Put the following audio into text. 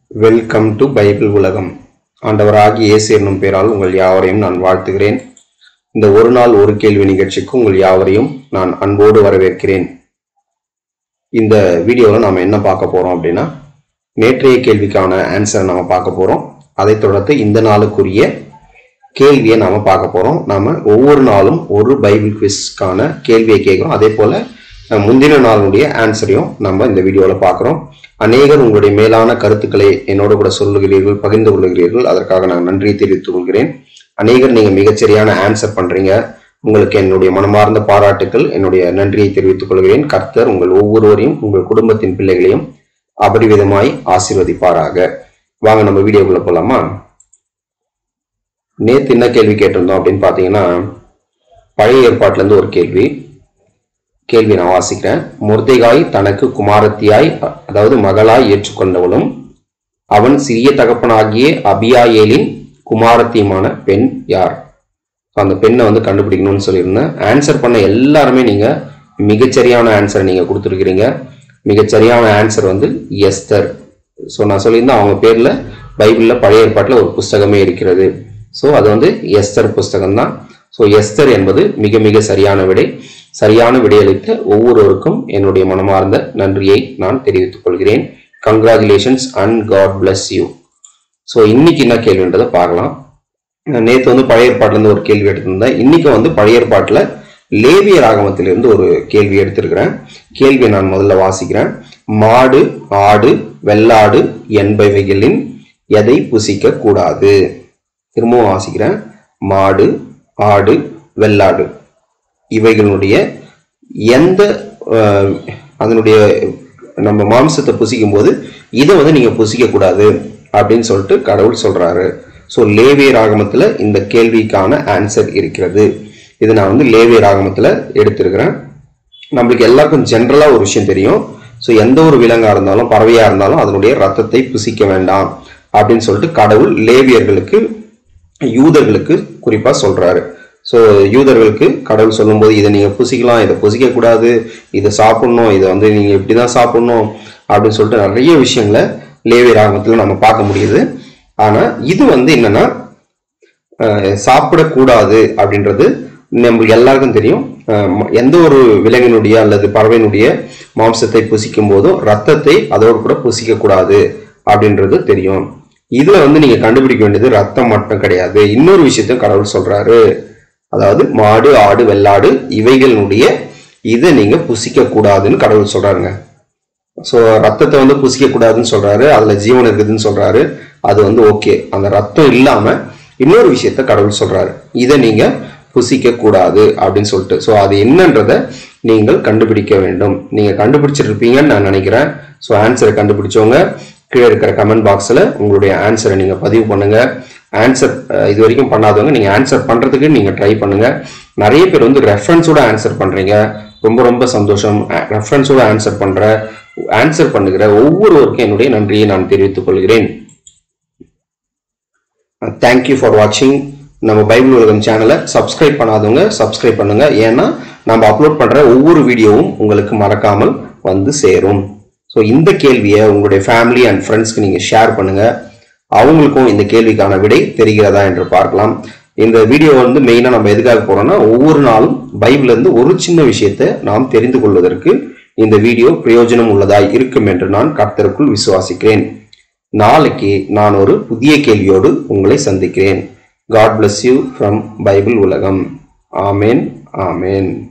welcome to Bible உலகம் ஆண்டவராகிய இயேசு என்னும் பெயரால் உங்கள் யாவரையும் நான் வாழ்த்துகிறேன் இந்த ஒரு நாள் ஒரு கேள்வி நிகழ்ச்சிக்கு உங்கள் யாவரையும் நான் அன்போடு வரவேற்கிறேன் இந்த வீடியோவில் நாம் என்ன பார்க்க போறோம் அப்படின்னா நேற்றைய கேள்விக்கான ஆன்சரை நம்ம பார்க்க போறோம் அதைத் தொடர்ந்து இந்த நாளுக்குரிய கேள்வியை நாம பார்க்க போறோம் நாம ஒவ்வொரு நாளும் ஒரு பைபிள் குவிஸ்க்கான கேள்வியை கேட்கிறோம் அதே போல அஹ், முந்தின நாளுடைய ஆன்சரையும் நம்ம இந்த வீடியோவில் பார்க்குறோம் அநேகர் உங்களுடைய மேலான கருத்துக்களை என்னோட கூட சொல்லுகிறீர்கள் பகிர்ந்து கொள்ளுகிறீர்கள் அதற்காக நான் நன்றி தெரிவித்துக் கொள்கிறேன் அநேகர் நீங்க மிகச்சரியான ஆன்சர் பண்றீங்க உங்களுக்கு என்னுடைய மனமார்ந்த பாராட்டுக்கள் என்னுடைய நன்றியை தெரிவித்துக் கொள்கிறேன் கர்த்தர் உங்கள் ஒவ்வொருவரையும் உங்கள் குடும்பத்தின் பிள்ளைகளையும் அபரிவிதமாய் ஆசீர்வதிப்பாராக வாங்க நம்ம வீடியோக்குள்ள போலாமா நேத்து என்ன கேள்வி கேட்டிருந்தோம் அப்படின்னு பாத்தீங்கன்னா பழைய ஏற்பாட்டுல இருந்து ஒரு கேள்வி கேள்வி நான் வாசிக்கிறேன் முர்தேகாய் தனக்கு குமாரத்தியாய் அ- அதாவது மகளாய் ஏற்றுக்கொண்டவளும் அவன் சிறிய தகப்பனாகிய அபியாயேலின் குமாரத்தியுமான பெண் யார் அந்த பெண்ணை வந்து கண்டுபிடிக்கணும்னு சொல்லியிருந்தேன் ஆன்சர் பண்ண எல்லாருமே நீங்க மிகச்சரியான ஆன்சரை நீங்க கொடுத்துருக்கிறீங்க மிகச்சரியான ஆன்சர் வந்து எஸ்தர் ஸோ நான் சொல்லியிருந்தேன் அவங்க பேர்ல பைபிள்ல பழைய ஏற்பாட்டில் ஒரு புஸ்தகமே இருக்கிறது ஸோ அது வந்து எஸ்தர் புஸ்தகம் தான் ஸோ எஸ்தர் என்பது மிக மிக சரியான விடை சரியான விடையளித்த ஒவ்வொருவருக்கும் என்னுடைய மனமார்ந்த நன்றியை நான் தெரிவித்துக் கொள்கிறேன் congratulations and God bless you so இன்னைக்கு என்ன கேள்வின்றதை பார்க்கலாம் நேற்று வந்து பழைய ஏற்பாட்டுல இருந்து ஒரு கேள்வி எடுத்திருந்தேன் இன்னைக்கு வந்து பழைய ஏற்பாட்டுல லேவிய ராகமத்திலிருந்து ஒரு கேள்வி எடுத்திருக்கிறேன் கேள்வியை நான் முதல்ல வாசிக்கிறேன் மாடு ஆடு வெள்ளாடு என்பவைகளின் எதை புசிக்க கூடாது திரும்பவும் வாசிக்கிறேன் மாடு ஆடு வெள்ளாடு இவைகளுடைய எந்த அஹ், அதனுடைய நம்ம மாம்சத்தை புசிக்கும் போது இதை வந்து நீங்க புசிக்க கூடாது அப்படின்னு சொல்லிட்டு கடவுள் சொல்றாரு ஸோ லேவிய ராகமத்துல இந்த கேள்விக்கான ஆன்சர் இருக்கிறது இது நான் வந்து லேவிய ராகமத்துல எடுத்திருக்கிறேன் நம்மளுக்கு எல்லாருக்கும் ஜென்ரலா ஒரு விஷயம் தெரியும் ஸோ எந்த ஒரு விலங்கா இருந்தாலும் பறவையா இருந்தாலும் அதனுடைய ரத்தத்தை புசிக்க வேண்டாம் அப்படின்னு சொல்லிட்டு கடவுள் லேவியர்களுக்கு யூதர்களுக்கு குறிப்பா சொல்றாரு ஸோ யூதர்களுக்கு கடவுள் சொல்லும்போது இதை நீங்க புசிக்கலாம் இதை புசிக்க கூடாது இதை சாப்பிடணும் இதை வந்து நீங்க இப்படிதான் சாப்பிடணும் அப்படின்னு சொல்லிட்டு நிறைய விஷயங்களை லேவி ராகத்துல நம்ம பார்க்க முடியுது ஆனா இது வந்து என்னன்னா அஹ், சாப்பிடக்கூடாது அப்படின்றது நம்மளுக்கு எல்லாருக்கும் தெரியும் அஹ், ம- எந்த ஒரு விலங்கினுடைய அல்லது பறவையினுடைய மாம்சத்தை புசிக்கும் போதும் ரத்தத்தை அதோடு கூட புசிக்க கூடாது அப்படின்றது தெரியும் இதுல வந்து நீங்க கண்டுபிடிக்க வேண்டியது ரத்தம் மட்டும் கிடையாது இன்னொரு விஷயத்தையும் கடவுள் சொல்றாரு அதாவது மாடு ஆடு வெள்ளாடு இவைகளினுடைய இதை நீங்க புசிக்க கூடாதுன்னு கடவுள் சொல்றாருங்க ஸோ ரத்தத்தை வந்து புசிக்க கூடாதுன்னு சொல்றாரு அதுல ஜீவன் இருக்குதுன்னு சொல்றாரு அது வந்து ஓகே அந்த ரத்தம் இல்லாம இன்னொரு விஷயத்த கடவுள் சொல்றாரு இதை நீங்க புசிக்க கூடாது அப்படின்னு சொல்லிட்டு ஸோ அது என்னன்றத நீங்கள் கண்டுபிடிக்க வேண்டும் நீங்க கண்டுபிடிச்சிருப்பீங்கன்னு நான் நினைக்கிறேன் ஸோ ஆன்சரை கண்டுபிடிச்சவங்க கீழே இருக்கிற கமெண்ட் பாக்ஸ்ல உங்களுடைய ஆன்சரை நீங்க பதிவு பண்ணுங்க ஆன்சர் இது வரைக்கும் பண்ணாதவங்க நீங்க ஆன்சர் பண்றதுக்கு நீங்க ட்ரை பண்ணுங்க நிறைய பேர் வந்து ரெஃபரன்ஸோட ஆன்சர் பண்றீங்க ரொம்ப ரொம்ப சந்தோஷம் ரெஃபரன்ஸோட ஆன்சர் பண்ற ஆன்சர் பண்ணுகிற ஒவ்வொருவருக்கும் என்னுடைய நன்றியை நான் தெரிவித்துக் கொள்கிறேன் தேங்க்யூ ஃபார் வாட்சிங் நம்ம பைபிள் உலகம் சேனலை சப்ஸ்கிரைப் பண்ணாதவங்க சப்ஸ்கிரைப் பண்ணுங்க ஏன்னா நம்ம அப்லோட் பண்ற ஒவ்வொரு வீடியோவும் உங்களுக்கு மறக்காமல் வந்து சேரும் ஸோ இந்த கேள்வியை உங்களுடைய ஃபேமிலி அண்ட் ஃப்ரெண்ட்ஸ்க்கு நீங்க ஷேர் பண்ணுங்க அவங்களுக்கும் இந்த கேள்விக்கான விடை தெரிகிறதா என்று பார்க்கலாம் இந்த வீடியோ வந்து மெயினாக நம்ம எதுக்காக போறோம்னா ஒவ்வொரு நாளும் பைபிள்ல இருந்து ஒரு சின்ன விஷயத்தை நாம் தெரிந்து கொள்வதற்கு இந்த வீடியோ பிரயோஜனம் உள்ளதாய் இருக்கும் என்று நான் கர்த்தருக்குள் விசுவாசிக்கிறேன் நாளைக்கு நான் ஒரு புதிய கேள்வியோடு உங்களை சந்திக்கிறேன் God bless you from Bible உலகம் ஆமேன் ஆமேன்